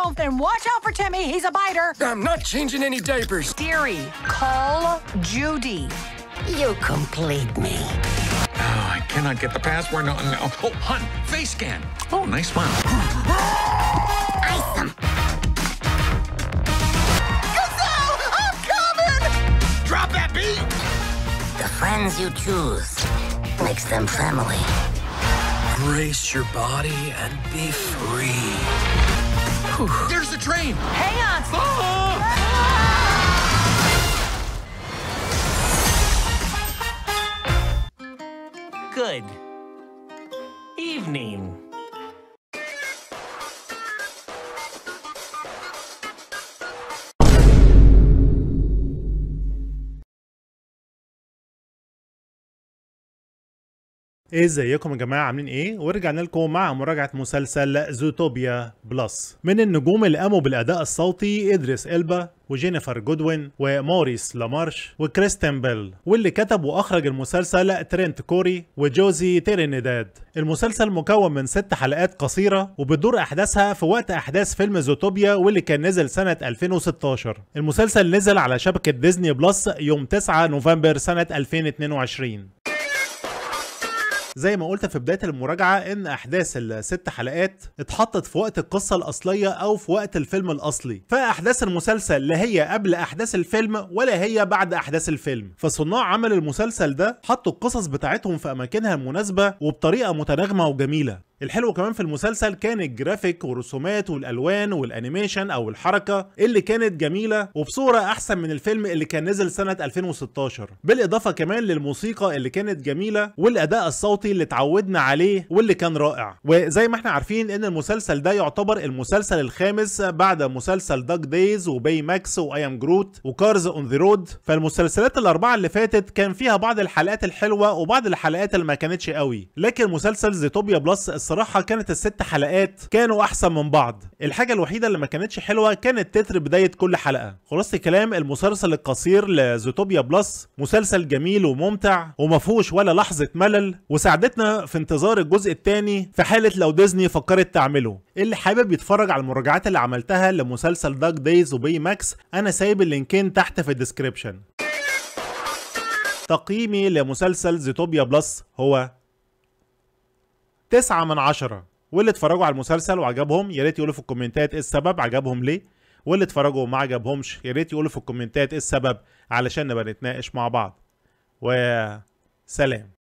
Oh, then watch out for Timmy. He's a biter. I'm not changing any diapers. Deary, call Judy. You complete me. Oh, I cannot get the password. No, no. Oh, hun, face scan. Oh, nice smile. Ice 'em. Drop that beat. The friends you choose makes them family. Brace your body and be free. There's the train. Hang on. Good evening. ازيكم يا جماعه عاملين ايه ورجعنا لكم مع مراجعه مسلسل زوتوبيا بلس من النجوم اللي قاموا بالاداء الصوتي ادريس البا وجينيفر جودوين وموريس لامارش وكريستين بيل واللي كتب واخرج المسلسل ترينت كوري وجوزي تيرينيداد المسلسل مكون من ست حلقات قصيره وبتدور احداثها في وقت احداث فيلم زوتوبيا واللي كان نزل سنه 2016 المسلسل نزل على شبكه ديزني بلس يوم 9 نوفمبر سنه 2022 زي ما قلت في بدايه المراجعه ان احداث الست حلقات اتحطت في وقت القصه الاصليه او في وقت الفيلم الاصلي فاحداث المسلسل لا هي قبل احداث الفيلم ولا هي بعد احداث الفيلم فصناع عمل المسلسل ده حطوا القصص بتاعتهم في اماكنها المناسبه وبطريقه متناغمه وجميله الحلو كمان في المسلسل كان الجرافيك والرسومات والالوان والانيميشن او الحركه اللي كانت جميله وبصوره احسن من الفيلم اللي كان نزل سنه 2016 بالاضافه كمان للموسيقى اللي كانت جميله والاداء الصوتي اللي اتعودنا عليه واللي كان رائع وزي ما احنا عارفين ان المسلسل ده يعتبر المسلسل الخامس بعد مسلسل داج دايز وباي ماكس واي ام جروت وكارز اون ذا رود فالمسلسلات الاربعه اللي فاتت كان فيها بعض الحلقات الحلوه وبعض الحلقات اللي ما كانتش قوي لكن مسلسل زيتوبيا بلس الصراحه كانت الست حلقات كانوا احسن من بعض الحاجه الوحيده اللي ما كانتش حلوه كانت تتر بدايه كل حلقه خلاص الكلام المسلسل القصير لزوتوبيا بلس مسلسل جميل وممتع وما فيهوش ولا لحظه ملل وساعدتنا في انتظار الجزء الثاني في حاله لو ديزني فكرت تعمله اللي حابب يتفرج على المراجعات اللي عملتها لمسلسل داج دايز وبي ماكس انا سايب اللينكين تحت في الديسكريبشن تقييمي لمسلسل زيتوبيا بلس هو تسعة من عشرة واللي اتفرجوا على المسلسل وعجبهم يا ريت يقولوا في الكومنتات ايه السبب عجبهم ليه واللي اتفرجوا وما عجبهمش يا ريت يقولوا في الكومنتات ايه السبب علشان نبقى نتناقش مع بعض وسلام